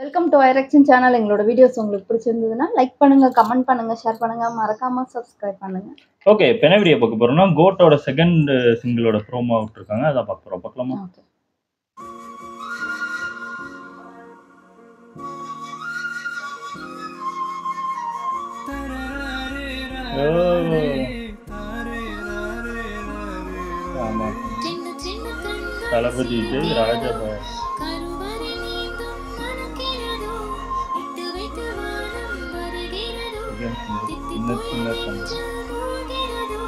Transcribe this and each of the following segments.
Welcome to ஐரக்ஷன் channel எங்களோட videos உங்களுக்கு பிடிச்சிருந்ததுன்னா லைக் பண்ணுங்க கமெண்ட் பண்ணுங்க ஷேர் பண்ணுங்க மறக்காம சப்ஸ்கிரைப் பண்ணுங்க ஓகே இப்போ என்ன வீடியோ பார்க்க போறோம்னா கோட்டோட செகண்ட் சிங்கிளோட ப்ரோமோ விட்டுருக்காங்க அதான் பார்க்க போறோம் பார்க்கலாமா ஓகே ஆமா சின்ன சின்ன கண்கள் தளபதி விஜய் ராஜபாய் கருவறை மீண்டும் மணக்கிறதோ விட்டு வைத்து வானம் வருகிறதோ again சின்ன சின்ன கண்ணு. போகிறதோ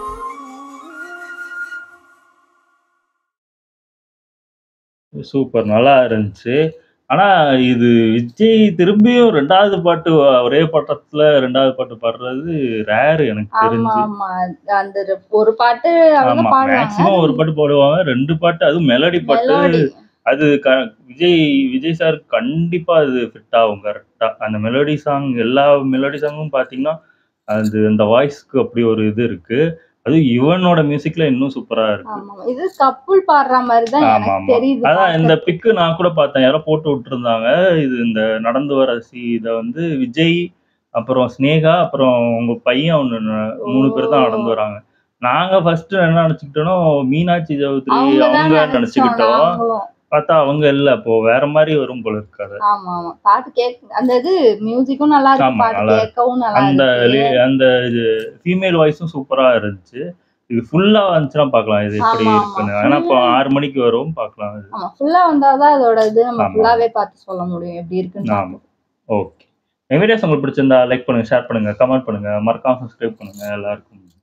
சூப்பர் நல்லா இருந்துச்சு ஆனா இது விஜய் திரும்பியும் ரெண்டாவது பாட்டு ஒரே பட்டத்துல ரெண்டாவது பாட்டு பாடுறது ரேர் எனக்கு ஆமா தெரிஞ்சு ஆமா அந்த ஒரு- ஒரு பாட்டு அவங்க ஆமா பாடுவாங்க மேக்ஸிமம் ஒரு பாட்டு பாடுவாங்க ரெண்டு பாட்டு அதுவும் மெலடி பாட்டு மெலோடி அது க விஜய் விஜய் சார் கண்டிப்பா அது ஃபிட் ஆகும் கரெக்டா அந்த மெலோடி சாங் எல்லா மெலோடி சாங்கும் பாத்தீங்கன்னா அது அந்த வாய்ஸ்க்கு அப்படி ஒரு இது இருக்கு அது இவனோட மியூசிக்ல இன்னும் சூப்பரா இருக்கு ஆமா இது கப்புள் பாடுற மாதிரி தான் ஆமா எனக்கு ஆமா தெரியுது அதான் இந்த பார்க்க. பிக்கு நான் கூட பார்த்தேன் யாரோ போட்டு விட்டுருந்தாங்க இது இந்த நடந்து வர சி இதை வந்து விஜய் அப்புறம் ஸ்னேகா அப்புறம் உங்க பையன் ஒன்று மூணு பேர் தான் நடந்து வராங்க நாங்க ஃபர்ஸ்ட் என்ன நினைச்சுக்கிட்டோம் மீனாட்சி சௌத்ரி அவங்கதான் அவங்க நினைச்சோம் நினைச்சுக்கிட்டோம் நாங்களும். பார்த்தா அவங்க இல்ல அப்போ வேற மாதிரி வரும் போல இருக்காது ஆமா ஆமா பாட்டு கேட்க அந்த இது மியூசிக்கும் நல்லா இருக்கு ஆமா, பாட்டு நல்லா இருக்கு. கேட்கவும் நல்லா அந்த இருக்கு லே- அந்த ஃபீமேல் வாய்ஸும் சூப்பரா இருந்துச்சு இது ஃபுல்லா வந்துச்சுன்னா பார்க்கலாம் இது எப்படி ஆமா, ஆமா. இருக்குன்னு ஏன்னா இப்போ ஆறு மணிக்கு வரும் பார்க்கலாம் இது ஆமா ஃபுல்லா வந்தாதான் அதோட இது நம்ம ஆமா. ஃபுல்லாவே பார்த்து சொல்ல முடியும் எப்படி இருக்குன்னு ஆமா ஓகே என் வீடியோஸ் உங்களுக்கு பிடிச்சிருந்தா லைக் பண்ணுங்க ஷேர் பண்ணுங்க கமெண்ட் பண்ணுங்க மறக்காம சப்ஸ்கிரைப் பண்ணுங்க எல்லாருக்கும்